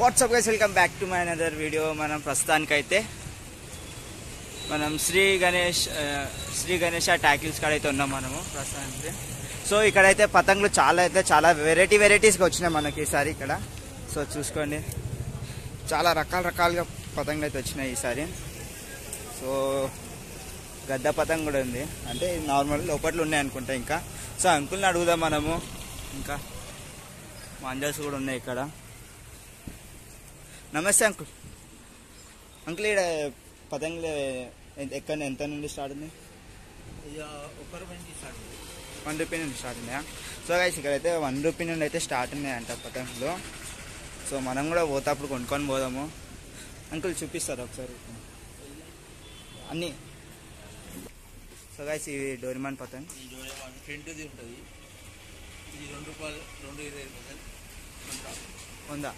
WhatsApp guys welcome back to my another video మనం ప్రస్తుతానికైతే మనం శ్రీ గణేష్ ఆ, శ్రీ గణేష్ ట్యాకిల్స్ కాడ అయితే ఉన్నాం మనము ప్రస్తుతానికి సో ఇక్కడైతే పతంగులు చాలా అయితే చాలా వెరైటీ వెరైటీస్గా వచ్చినాయి మనకి ఈసారి ఇక్కడ సో చూసుకోండి చాలా రకాల రకాలుగా పతంగులు అయితే వచ్చినాయి ఈసారి సో గద్ద పతంగ్ కూడా ఉంది అంటే నార్మల్ లోపట్లో ఉన్నాయి అనుకుంటా ఇంకా సో అంకుల్ని అడుగుదాం మనము ఇంకా మాంజాస్ కూడా ఉన్నాయి ఇక్కడ నమస్తే అంకుల్ అంకుల్ ఇక్కడ పతంగులు ఎ- ఎక్కడ ఎంత నుండి స్టార్ట్ ఉంది ఇక ఒకరి మంది స్టార్ట్ వన్ రూపీ నుండి స్టార్ట్ ఉన్నాయా సో గైస్ ఇక్కడైతే వన్ రూపీ నుండి అయితే స్టార్ట్ ఉన్నాయంట పతంగులు సో మనం కూడా పోతాప్పుడు కొనుక్కొని పోదాము అంకుల్ చూపిస్తారు ఒకసారి అన్నీ సో గైస్ ఇవి డోరిమాన్ పతంగ్ ఈ జోడే వన్ ఫ్రంట్ది ఉంటుంది ఇది రెండు రూపాయలు రెండు ఇరవై రూపాయలు అంతా. ఉందా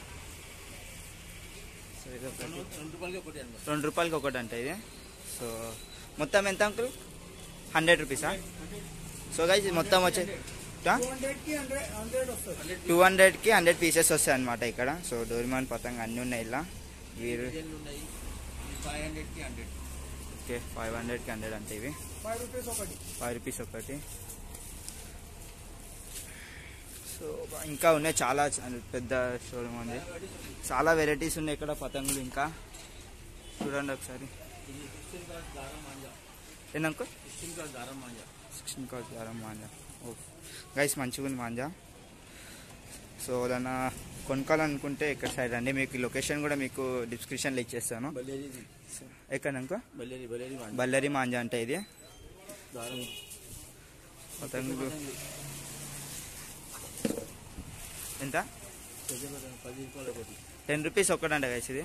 సో ఇది ఒకటి రెండు రెండు రూపాయలకి ఒకటి అనమాట రెండు రూపాయలకి ఒకటి అంట ఇది సో మొత్తం ఎంత అంకుల్ హండ్రెడ్ రూపీసా సో గైస్ ఇది మొత్తం వచ్చే టూ హండ్రెడ్కి హండ్రెడ్ పీసెస్ వస్తాయి అనమాట ఇక్కడ సో డోరిమాన్ పతంగ్ అన్నీ ఉన్నాయి ఇలా వీరు డిజైన్లు ఉన్నాయి ఫైవ్ హండ్రెడ్కి హండ్రెడ్ ఓకే ఫైవ్ హండ్రెడ్కి హండ్రెడ్ అంటే ఇవి ఫైవ్ రూపీస్ ఒకటి ఫైవ్ రూపీస్ ఒకటి సో ఇంకా ఉన్నాయి చాలా చ- పెద్ద షోరూమ్ ఉంది చాలా వెరైటీస్ ఉన్నాయి ఇక్కడ పతంగులు ఇంకా చూడండి ఒకసారి ఇది సిక్స్టీన్ క్లాస్ దారం మాంజా ఏంటంకు సిక్స్టీన్ క్లాస్ దారం మాంజా సిక్స్టీన్ కాస్ ద్వారా మాంజా ఓ గైస్ మంచిగా ఉంది మాంజా సో ఏదైనా కొనుక్కోవాలనుకుంటే ఇక్కడ సైడ్ అండి మీకు లొకేషన్ కూడా మీకు డిస్క్రిప్షన్లో ఇచ్చేస్తాను బల్లేరిది సో ఎక్కడనుకో బల్లేరి బల్లేరి మాంజా బల్లరి మాంజా అంటే ఇది దారం పతంగులు ఎంత పెద్ద పతంగ పది రూపాయలు ఒకటి టెన్ రూపీస్ ఒక్కటంట గైస్ ఇది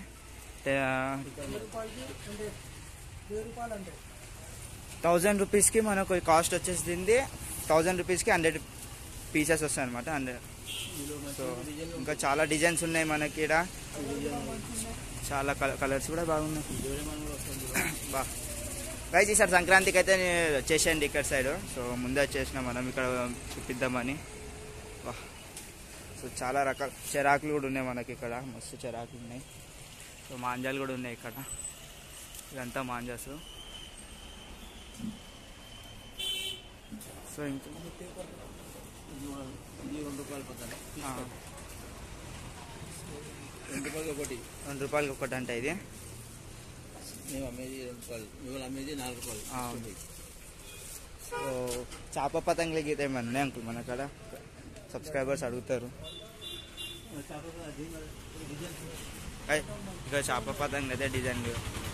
థౌజండ్ రూపీస్కి మనకు కాస్ట్ వచ్చేసింది థౌజండ్ రూపీస్కి హండ్రెడ్ పీసెస్ వస్తాయి అనమాట హండ్రెడ్ ఇందులో సో మంచి డిజైన్లు ఇంకా చాలా డిజైన్స్ ఉన్నాయి మనకి ఇక్కడ చాలా కలర్స్ కూడా బాగున్నాయి డోరేమాన్ కూడా వస్తుంది బా గైస్ ఈసారి సంక్రాంతికి అయితే నేను వచ్చేసేయండి ఇక్కడ సైడ్ సో ముందే వచ్చేసిన మనం ఇక్కడ చూపిద్దామని వా సో చాలా రకాల చెరాకులు కూడా ఉన్నాయి మనకి ఇక్కడ మస్తు చెరాకులు ఉన్నాయి సో మాంజాలు కూడా ఉన్నాయి ఇక్కడ ఇదంతా మాంజాస్ సో ఇంకా ఇది మన- ఇది రెండు రూపాయలు పతంగ ఆ, రెండు రూపాయలకి ఒకటి రెండు రూపాయలకి ఒకటి అంటే ఇది మేము అమ్మేది రెండు రూపాయలు మేము అమ్మేది నాలుగు రూపాయలు ఆ. సో చేప పతంగులు గీత ఏమన్నా ఉన్నాయి అంకుల్ మన కాడ సబ్స్క్రైబర్స్ అడుగుతారు అయ్, ఇక చేప పతంగులు అయితే డిజైన్లు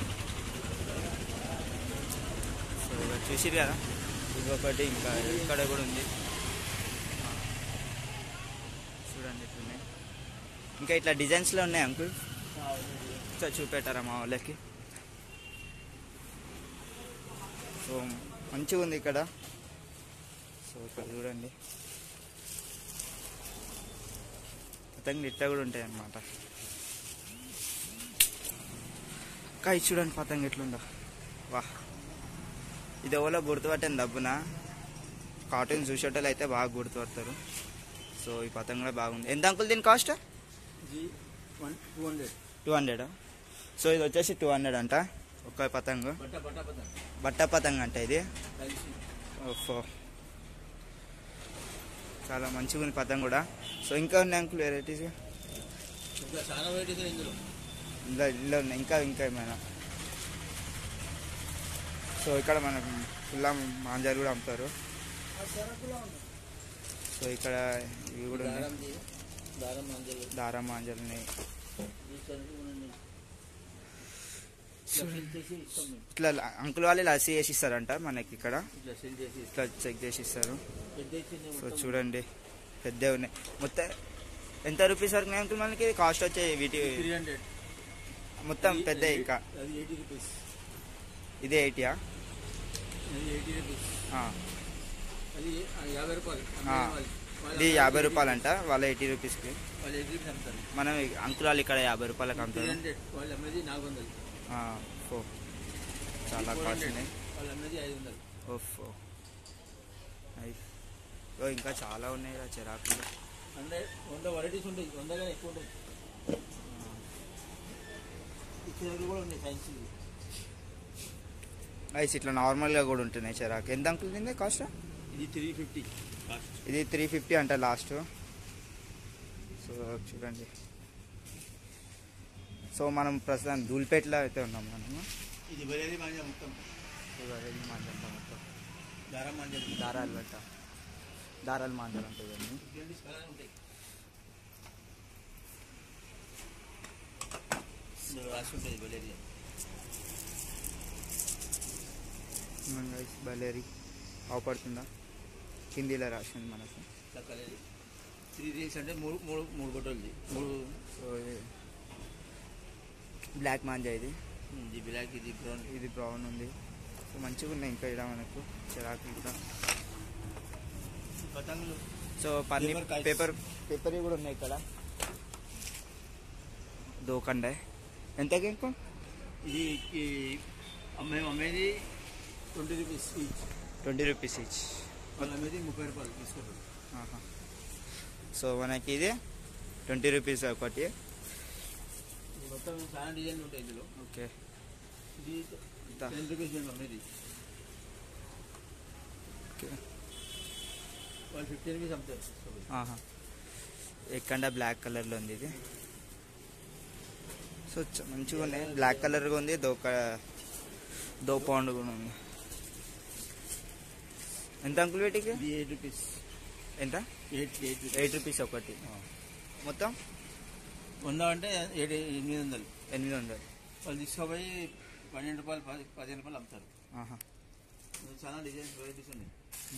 సో ఇక చూసిరు కదా ఇంకొకటి ఇంకా ఇక్కడ కూడా ఉంది ఆ. చూడండి ఇట్లున్నాయి ఇంకా ఇట్లా డిజైన్స్లో ఉన్నాయి అంకుల్ ఒకసారి చూపెట్టారా మా వాళ్ళకి సో మంచిగా ఉంది ఇక్కడ సో ఇక్కడ చూడండి పతంగులు ఇట్లా కూడా ఉంటాయి అన్నమాట కాయ చూడండి పతంగ ఎట్లుందో వా ఇది ఎవరో గుర్తుపట్టాను డబ్బున కార్టూన్ చూసేటోళ్ళు అయితే బాగా గుర్తుపడతారు సో ఈ పతంగ కూడా బాగుంది ఎంత అంకుల్ దీని కాస్ట్ ఇది one two hundred two hundred so ఇది వచ్చేసి టూ హండ్రెడ్ అంట ఒక పతంగు బట్ట బట్ట పతంగ బట్ట పతంగ అంట ఇది కలిసి ఓఫో చాలా మంచిగా ఉంది పతంగ కూడా సో ఇంకా ఉన్నాయి అంకుల్ వెరైటీస్ ఇంకా చాలా వెరైటీస్ ఉన్నాయి ఇందులో ఇందులో ఇందులో ఉన్నాయి ఇంకా ఇంకా ఏమైనా సో ఇక్కడ మనకు ఫుల్ మాంజాలు కూడా అమ్ముతారు సో ఇక్కడ ఇవి కూడా ఉన్నాయి దారంది దారం మంజలు దారా మాంజాలు ఉన్నాయి ఈ సరుకు ఉన్నాయి. ఇట్లా ఫిల్ చేసి ఇస్తాం మేము ఇట్లా అంకుల్ వాళ్ళు ఇలా చేసి ఇస్తారంట మనకి ఇక్కడ ఇట్లా సెల్ చేసి ఇస్తాం ఇట్లా చెక్ చేసి ఇస్తారు పెద్ద ఇచ్చింది సో మొత్తం చూడండి పెద్ద ఉన్నాయి మొత్తం ఎంత రూపీస్ వరకు ఉన్నాయి అంకుల్ మనకి కాస్ట్ వచ్చే వీటి త్రీ హండ్రెడ్ మొత్తం పెద్ద ఇంకా అది ఎయిటీ రూపీస్ ఇదే ఎయిటీయా అది ఎయిటీ రూపీస్ అది యాభై రూపాయలు ఆ. వాళ్ళు- వాళ్ళు ఇది యాభై రూపాయలు అంట వాళ్ళ ఎయిటీ రూపీస్కి వాళ్ళు ఎయిటీ రూపీస్ అమ్ముతారు మనం అంకుల్ వాళ్ళు ఇక్కడ యాభై రూపాయలకు త్రీ అమ్ముతారు హండ్రెడ్ వాళ్ళు అమ్మేది నాలుగు వందలు ఆ, ఓ చాలా ఫోర్ కాస్ట్ హండ్రెడ్ ఉన్నాయి వాళ్ళు అమ్మేది ఐదు వందలు ఓఫ్ ఓ నైస్. ఓ ఇంకా చాలా ఉన్నాయి కదా చిరాకులు హండ్రెడ్ వంద వెరైటీస్ ఉంటాయి వంద కానీ ఎక్కువ ఉంటాయి ఇక్కడ కూడా ఉన్నాయి సైన్స్ గైస్ ఇట్లా నార్మల్గా కూడా ఉంటున్నాయి చిరాకు ఎంత అంకుల్ తింది కాస్ట్ ఇది త్రీ ఫిఫ్టీ కాస్ట్ ఇది త్రీ ఫిఫ్టీ అంట లాస్ట్ సో చూడండి సో మనం ప్రస్తుతం ధూల్పేటలో అయితే ఉన్నాం మనము ఇది బరేది మాంజా మొత్తం ఇవన్నీ మాట్లాడతాం మొత్తం దారం మాంజా దారాలు పెట్ట దారాలు మాంజాలు ఉంటుంది అన్నీ ఇటువంటి కలర్ ఉంటాయి ఇందులో రాసి ఉంటుంది బలేరియా గైస్ బలేరి అవపడుతుందా హిందీలో రాసింది మనకు ఇట్లా కలర్ త్రీ డేస్ అంటే మూడు మూడు మూడు గొట్టలది మూడు సో ఇది బ్లాక్ మాంజా ఇది ఇది బ్లాక్ ఇది బ్రౌన్ ఇది బ్రౌన్ ఉంది సో మంచిగా ఉన్నాయి ఇంకా ఇక్కడ మనకు చిరాకు ఇంకా పతంగులు సో పన్నీ Paper kites. పేపర్ పేపర్ కూడా ఉన్నాయి ఇక్కడ దోకండే ఎంతకి ఇంకో ఇది ఈ మేము అమ్మేది twenty rupees each twenty rupees each వాళ్ళు అమ్మేది ముప్పై రూపాయలు తీసుకుంటారు సో మనకి ఇది ట్వంటీ రూపీస్ ఒకటి ఇది మొత్తం చాలా డిజైన్లు ఉంటాయి ఇందులో ఓకే ఇది ఇంత. టెన్ రూపీస్ మేము అమ్మేది ఓకే వాళ్ళు ఫిఫ్టీ రూపీస్ అమ్ముతారు ఆహా ఎక్కడ బ్లాక్ కలర్లో ఉంది ఇది సో చ- మంచిగా ఉన్నాయి బ్లాక్ కలర్గా ఉంది దోక దో పౌండ్ కూడా ఉంది ఎంత అంకుల్ వీటికి ఇది ఎయిట్ రూపీస్ ఎంత ఎయిట్ ఎయిట్ ఎయిట్ రూపీస్ ఒకటి మొత్తం వంద అంటే ఏడు ఎనిమిది వందలు ఎనిమిది వందలు వాళ్ళు తీసుకుపోయి పన్నెండు రూపాయలు పది పదిహేను రూపాయలు అమ్ముతారు ఆహా ఇందులో చాలా డిజైన్స్ వెరైటీస్ ఉన్నాయి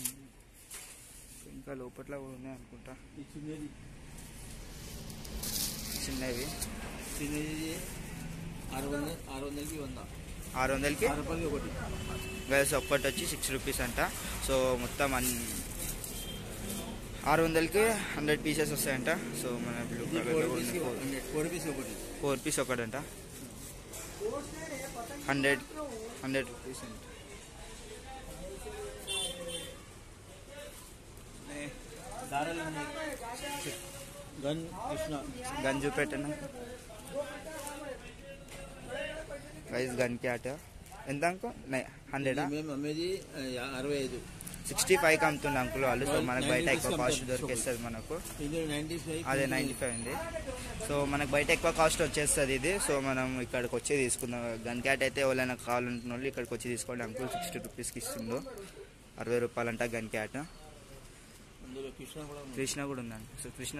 ఇంకా లోపట్ల కూడా ఉన్నాయి అనుకుంటా ఈ చిన్నది చిన్నవి చిన్నది ఆరు వందలు ఆరు వందలకి వంద ఆరు వందలకి ఆరు రూపాయలకి ఒకటి గైస్ ఒక్కటి వచ్చి సిక్స్ రూపీస్ అంట సో మొత్తం అన్ ఆరు వందలకి హండ్రెడ్ పీసెస్ వస్తాయంట సో మన బ్లూ ఇది ఫోర్ రూపీస్ ఫోర్ రూపీస్ ఒకటి ఫోర్ పీస్ ఒకటంట హండ్రెడ్ హండ్రెడ్ రూపీస్ అంట దారాలు ఉన్నాయి గన్ కృష్ణ గన్ చూపెట్టనా గైస్ గన్ క్యాట్ ఎంత అంకో హండ్రెడా ఇది మేము అమ్మేది ఆ, యా- అరవై ఐదు సిక్స్టీ ఫైవ్కి అమ్ముతుంది అంకుల్ వాళ్ళు సో మనకు బయట 90 ఎక్కువ కి కాస్ట్ అమ్ముతారు. దొరికేస్తుంది మనకు ఇది నైంటీ ఫైవ్ అదే నైంటీ ఫైవ్ ఉంది సో మనకు బయట ఎక్కువ కాస్ట్ వచ్చేస్తుంది ఇది సో మనం ఇక్కడికి వచ్చి తీసుకుందాం గన్ క్యాట్ అయితే ఎవరైనా కావాలంటున్న వాళ్ళు ఇక్కడికి వచ్చి తీసుకోండి అంకుల్ సిక్స్టీ రూపీస్కి ఇస్తుండు అరవై రూపాయలంట గన్ క్యాట్ అందులో కృష్ణ కూడా ఉంది కృష్ణ కూడా ఉందండి సో కృష్ణ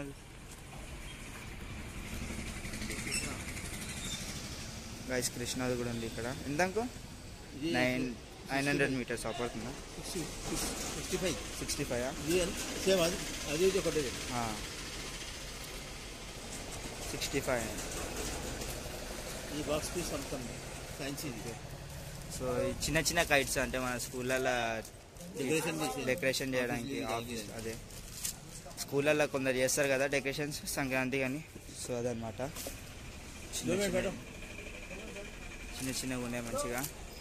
గైస్ కృష్ణది కూడా ఉంది ఇక్కడ ఎంత అంకు ఇది నైన్ నైన్ హండ్రెడ్ మీటర్స్ పడుతుందా సిక్స్టీ ఫైవ్ సిక్స్టీ ఫైవ్ ఇది సేమ్ అది అది ఇది ఒకటే సిక్స్టీ ఫైవ్ ఈ బాక్స్ పీస్ అమ్ముతాం సైన్స్ ఇది సో ఈ చిన్న చిన్న కైట్స్ అంటే మన స్కూళ్ళల్లో డెకరేషన్ చేసేది. డెకరేషన్ చేయడానికి ఆఫీస్ ఆఫీస్ ఇది. అదే స్కూళ్ళల్లో కొందరు చేస్తారు కదా డెకరేషన్స్ సంక్రాంతి కానీ సో అదనమాట చిన్న డోర్ చిన్న మేడం చిన్న చిన్నగా ఉన్నాయి మంచిగా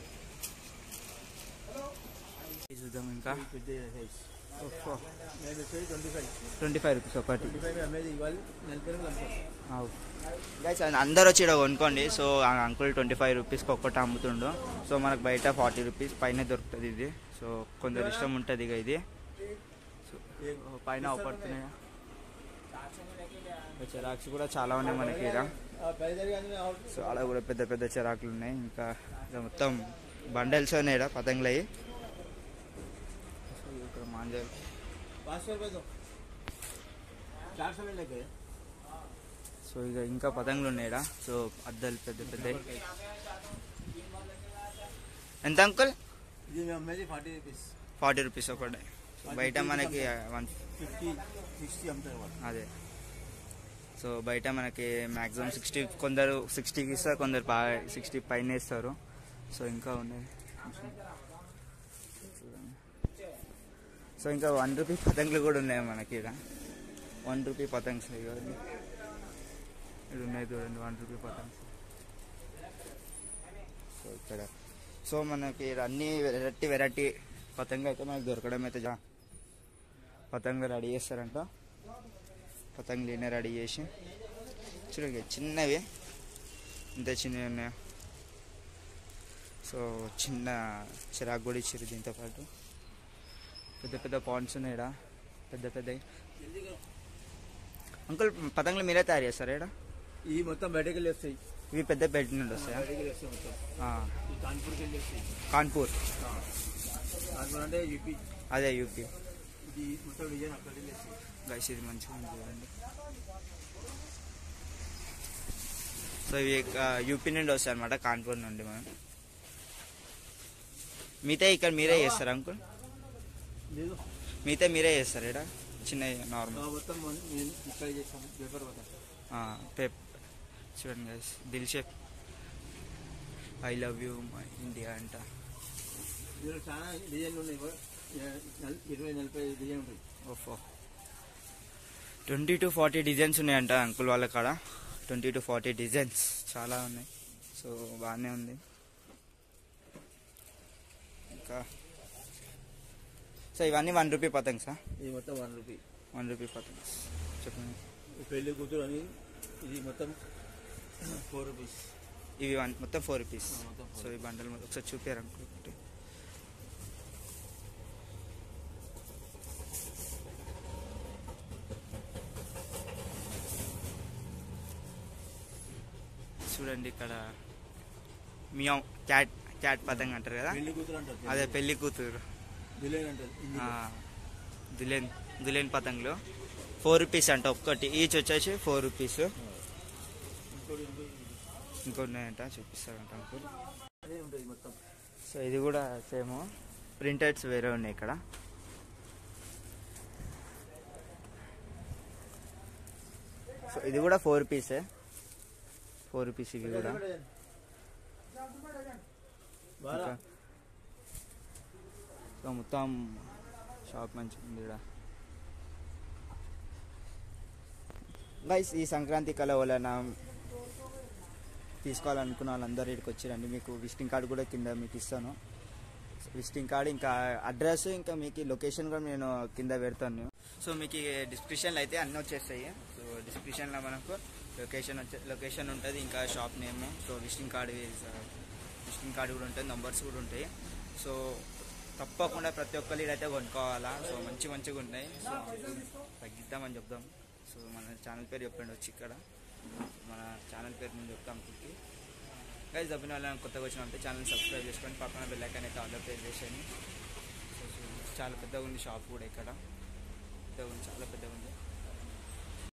ఇది చూద్దాం ఇంకా పెద్ద సైజ్ నేను వచ్చేది twenty five twenty five rupees ఒకటి ట్వంటీ ఫైవ్ అమ్మేది ఇవ్వాలి నలభై రూపాయలు అమ్ముతాం గైస్ అందరు వచ్చి ఇక్కడ కొనుక్కోండి సో ఆ అంకుల్ ట్వంటీ ఫైవ్ రూపీస్కి ఒక్కటి అమ్ముతుండు సో మనకు బయట ఫార్టీ రూపీస్ పైన దొరుకుతుంది ఇది సో కొందరు ఇష్టం ఉంటుంది ఇక ఇది సో పైన అవపడుతున్నాయా చెరాక్స్ కూడా చాలా ఉన్నాయి మనకి ఇక్కడ సో ఆడ కూడా పెద్ద పెద్ద చెరాకులు ఉన్నాయి ఇంకా ఇక్కడ మొత్తం బండల్స్ ఉన్నాయి ఇక్కడ పతంగులు అయ్యి సో ఇక్కడ మాంజాలు पाँच सौ रुपये दो चार सौ में लगे సో ఇక ఇంకా పతంగులు ఉన్నాయి ఇక్కడ సో అద్దాలు పెద్ద పెద్ద ఎంత అంకుల్ ఇది మేము అమ్మేది ఫార్టీ రూపీస్ ఫార్టీ రూపీస్ ఒకటి బయట మనకి వన్ ఫిఫ్టీ సిక్స్టీ అమ్ముతారు వాళ్ళు అదే సో బయట మనకి మ్యాక్సిమం సిక్స్టీ కొందరు సిక్స్టీకి ఇస్తారు కొందరు బాగా సిక్స్టీ పైన ఇస్తారు సో ఇంకా ఉన్నాయి చూడండి. సో ఇంకా వన్ రూపీ పతంగులు కూడా ఉన్నాయి మనకి ఇక్కడ వన్ రూపీ పతంగ్స్ ఇవన్నీ ఇక్కడ ఉన్నాయి చూడండి వన్ రూపీ పతంగ్స్ సో ఇక్కడ సో మనకి ఈడ అన్ని వెరైటీ వెరైటీ పతంగ అయితే మనకి దొరకడం అయితే జా పతంగులు రెడీ చేస్తారంట పతంగులు ఈయన రెడీ చేసి చూడండి చిన్నవి ఇంత చిన్నవి ఉన్నాయి సో చిన్న చిరాకు కూడా ఇచ్చారు దీంతో పాటు పెద్ద పెద్ద పాయింట్స్ ఉన్నాయి ఈడ పెద్ద పెద్ద జల్దీగా అంకుల్ పతంగులు మీరే తయారు చేస్తారా ఈడ ఈ మొత్తం బయటకు వెళ్ళి వస్తాయి ఇవి పెద్ద బెడ్ నుండి వస్తాయా బయటకు వెళ్ళి వస్తాయి మొత్తం ఆ, ఈ కాన్పూర్కి వెళ్ళి వస్తాయి కాన్పూర్ కాన్పూర్ అంటే యూపీ అదే యూపీ ఇది మొత్తం డిజైన్ అక్కడ వెళ్ళి వస్తాయి గైస్ ఇది మంచిగా ఉంది చూడండి సో ఇవి ఆ, యూపీ నుండి వస్తాయి అనమాట కాన్పూర్ నుండి మనం మిగతా ఇక్కడ మీరే చేస్తారా అంకుల్ లేదు మిగతా మీరే చేస్తారు ఇక్కడ చిన్న నార్మల్ మొత్తం మన- నేను ఇక్కడ చేస్తాను పేపర్ మొత్తం పెప్ చూడండి గైస్ దిల్ shape I love you my India అంట ఇందులో చాలా డిజైన్లు ఉన్నాయి ఇవ్వ. ఏ- నల్- ఇరవై నలభై డిజైన్ ఉంటాయి ఓఫో ట్వంటీ టు ఫార్టీ డిజైన్స్ ఉన్నాయంట అంకుల్ వాళ్ళ కాడ ట్వంటీ టు ఫార్టీ డిజైన్స్ చాలా ఉన్నాయి సో బాగానే ఉంది ఇంకా సో ఇవన్నీ వన్ రూపీ పతంగ్స్ ఇది మొత్తం వన్ రూపీ వన్ రూపీ పతంగ్స్ చెప్పండి ఈ పెళ్లి కూతురు అని ఇది మొత్తం ఫోర్ రూపీస్ ఇవి వన్ మొత్తం ఫోర్ రూపీస్ ఆ, మొత్తం four సో ఈ బండల్ మొత్తం ఒకసారి చూపారు అంకుల్ ఒకటి చూడండి ఇక్కడ మియావ్ క్యాట్ క్యాట్ పతంగ్ అంటారు కదా పెళ్లి కూతురు అంటారు అదే పెళ్లి కూతురు దులేన్ అంటారు ఆ, దులేన్ దులేన్ పతంగులు ఫోర్ రూపీస్ అంట ఒక్కటి ఈచ్ వచ్చేసి ఫోర్ రూపీస్ ఇంకోటి ఇంకోటి ఇంకోటి ఉన్నాయంట చూపిస్తారంట అంకుల్ అదే ఉంటుంది మొత్తం సో ఇది కూడా సేమ్ ప్రింటెడ్స్ వేరే ఉన్నాయి ఇక్కడ సో ఇది కూడా ఫోర్ రూపీసే ఫోర్ రూపీస్ ఇవి కూడా బాగా ఇంకా సో మొత్తం షాప్ మంచిగా ఉంది ఇక్కడ గైస్ ఈ సంక్రాంతి కళ వలన తీసుకోవాలనుకున్న వాళ్ళందరూ ఇక్కడికి వచ్చిరండి మీకు విజిటింగ్ కార్డు కూడా కింద మీకు ఇస్తాను విజిటింగ్ కార్డు ఇంకా అడ్రస్ ఇంకా మీకు లొకేషన్ కూడా నేను కింద పెడతాను సో మీకు డిస్క్రిప్షన్లో అయితే అన్నీ వచ్చేస్తాయి సో డిస్క్రిప్షన్లో మనకు లొకేషన్ వచ్చే లొకేషన్ ఉంటుంది ఇంకా shop name so visiting card visiting card కూడా ఉంటుంది నంబర్స్ కూడా ఉంటాయి సో తప్పకుండా ప్రతి ఒక్కరు ఇదైతే కొనుక్కోవాలా సో మంచి మంచిగా ఉన్నాయి సో తగ్గిద్దామని చెప్దాం సో మన ఛానల్ పేరు చెప్పండి వచ్చి ఇక్కడ మన ఛానల్ పేరు నేను చెప్తాం మీకు గైస్ దబ్బిన వాళ్ళని కొత్తగా వచ్చినంటే ఛానల్ సబ్స్క్రైబ్ చేసుకోండి పక్కన బెల్ ఐకాన్ అయితే ఆర్డర్ పే చేసేయండి సో సో చాలా పెద్దగా ఉంది షాప్ కూడా ఇక్కడ పెద్దగా ఉంది చాలా పెద్దగా ఉంది